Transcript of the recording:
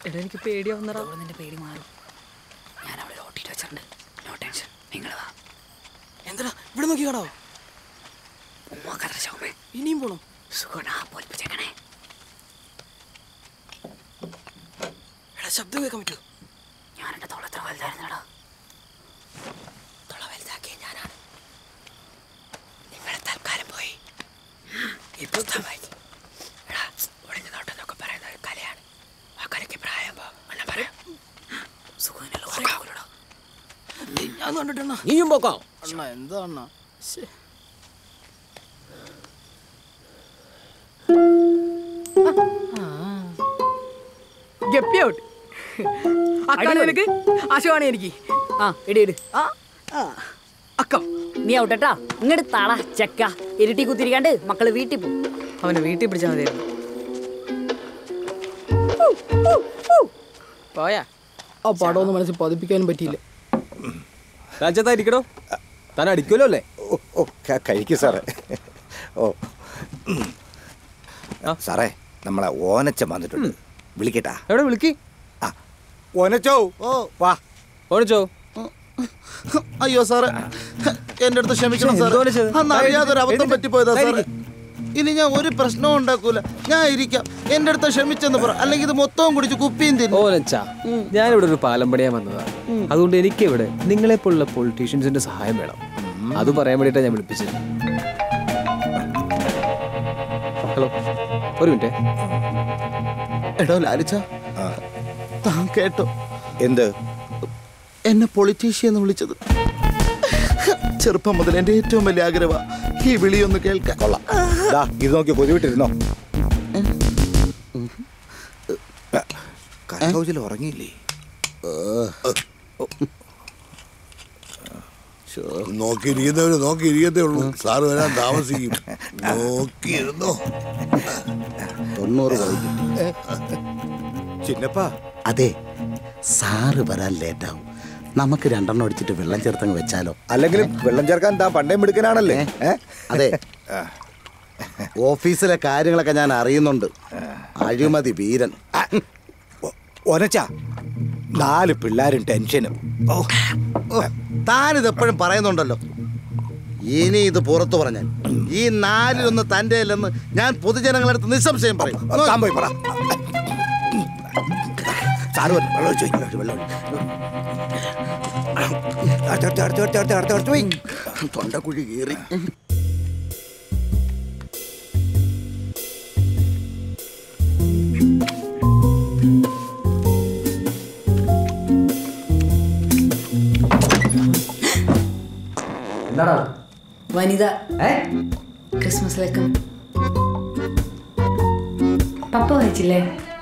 എടാ എനിക്ക് പേടിയാവുന്നടാ അവള് നിന്റെ പേടി മാറും ഞാൻ അവളെ ഓട്ടിട്ട് വെച്ചിട്ടുണ്ട് നോ ടെൻഷൻ നിങ്ങൾ വാ എന്താ ഇവിടെ നോക്കി കാണാവോ ഉമ്മാക്കത്ര ശോഭേ ഇനിയും പോണം സുഖണ പോൽപ്പിച്ചേക്കണേ എടാ ശബ്ദം കേൾക്കാൻ പറ്റൂ ഞാൻ എൻ്റെ തൊള്ളത്ര വലുതായിരുന്നടാ തൊള്ള വലുതാക്കിയ ഞാനാണ് നിങ്ങളെ തൽക്കാലം പോയി ഇപ്പൊ എടാ ഒളിഞ്ഞു നോട്ടെന്നൊക്കെ പറയുന്നത് ഒരു കലയാണ് ആ കലയ്ക്ക് പ്രായം പോ എന്നാ പറയാം സുഖനല്ലോ ഉറക്കാവൂലടാ ഞാൻ കണ്ടിട്ടെണ്ണ നീയും പോക്കോ അണ്ണ എന്താ അണ്ണ ശ്ശേ. ഗപ്പി ഔട്ട് അക്കാണ് എനിക്ക് ആശുവാണ് എനിക്ക് ആ ഇടി ഇട് ആ ആ. അക്കം നീ ഔട്ടട്ടാ ഇങ്ങോട്ട് താള ചെക്ക ഇരുട്ടി കുത്തിരിക്കാണ്ട് മക്കള് വീട്ടിൽ പോകും അവനെ വീട്ടിൽ പിടിച്ചാൽ മതിയായിരുന്നു പോയാ ആ പടമൊന്നും മനസ്സിൽ പതിപ്പിക്കാനും പറ്റിയില്ല രാജ്യത്തായിരിക്കണോ താൻ അടിക്കുമല്ലോ അല്ലേ ഓ ഓ കഴിക്കൂ സാറേ ഓ ആ. സാറേ നമ്മളെ ഓനച്ചൻ വന്നിട്ടുണ്ട് വിളിക്കട്ടാ എവിടെ വിളിക്ക് ആ ഓനച്ചോ ഓ വാ ഓണിച്ചോ അയ്യോ സാറേ എന്റെ അടുത്ത് ക്ഷമിക്കണം ശ്ശെ, സാറേ എന്തോന്ന് ചെയ്തത്? അന്ന് അറിയാതെ ഒരു അബദ്ധം എഴുന്നേറ്റ്. പറ്റിപ്പോയതാ സാറേ എഴുന്നേറ്റ്. ഇനി ഞാൻ ഒരു പ്രശ്നവും ഉണ്ടാക്കൂല ഞാൻ ഇരിക്കാം എന്റെ അടുത്ത് ക്ഷമിച്ചെന്ന് പറ അല്ലെങ്കിൽ ഇത് മൊത്തവും കുടിച്ച് കുപ്പിയും തിന്നു ഓനച്ചാ ഞാനിവിടെ ഒരു പാലം പണിയാൻ വന്നതാണ് അതുകൊണ്ട് എനിക്ക് ഇവിടെ നിങ്ങളെ പോലുള്ള പൊളിറ്റീഷ്യൻസിന്റെ സഹായം വേണം അത് പറയാൻ വേണ്ടിയിട്ടാണ് ഞാൻ വിളിപ്പിച്ചത് ഹലോ ഒരു മിനിറ്റ് എടോ ലാലിച്ച താൻ കേട്ടോ എന്ത് എന്നെ പൊളിറ്റീഷ്യൻ എന്ന് വിളിച്ചത് ചെറുപ്പം മുതൽ എന്റെ ഏറ്റവും വലിയ ആഗ്രഹ ഈ വിളിയൊന്ന് കേൾക്കാൻ കൊള്ളാം ദാ ഇത് നോക്കി കൊതിവിട്ടിരുന്നോ കരകൗശലം ഉറങ്ങിയില്ലേ നോക്കിയിരിക്കുന്നവര് നോക്കിയിരിക്കത്തേ ഉള്ളൂ സാറ് വരാൻ താമസിക്കും നോക്കിയിരുന്നോ തൊണ്ണൂറ് പോയി ചിന്നപ്പാ അതെ സാറ് വരാൻ ലേറ്റാവും നമുക്ക് രണ്ടെണ്ണം അടിച്ചിട്ട് വെള്ളം ചേർത്തങ്ങ് വെച്ചാലോ അല്ലെങ്കിലും വെള്ളം ചേർക്കാൻ താൻ പണ്ടേ മിടുക്കനാണല്ലേ ഏ? അതെ ഓഫീസിലെ കാര്യങ്ങളൊക്കെ ഞാൻ അറിയുന്നുണ്ട് അഴിമതി വീരൻ ഒ- ഓനച്ച നാല് പിള്ളേരും ടെൻഷനും ഓ താനിത് എപ്പോഴും പറയുന്നുണ്ടല്ലോ ഇനി ഇത് പുറത്തു പറഞ്ഞാൽ ഈ നാലിലൊന്ന് തന്റെ അല്ലെന്ന് ഞാൻ പൊതുജനങ്ങളടുത്ത് നിസ്സംശയം പറയും താൻ പോയി പറ സാറ് വന്നു. വെള്ളം ഒഴിച്ച് വെയ്. വെള്ളം ഒഴിച്ച്. അടുത്ത് അടുത്ത് അടുത്ത് അടുത്ത് അടുത്ത് അടുത്ത് അടുത്ത് പോയി തൊണ്ടക്കുഴി കീറി എന്താടാ വനിത ഏ ക്രിസ്മസിലേക്ക് പപ്പ വായിച്ചില്ലേ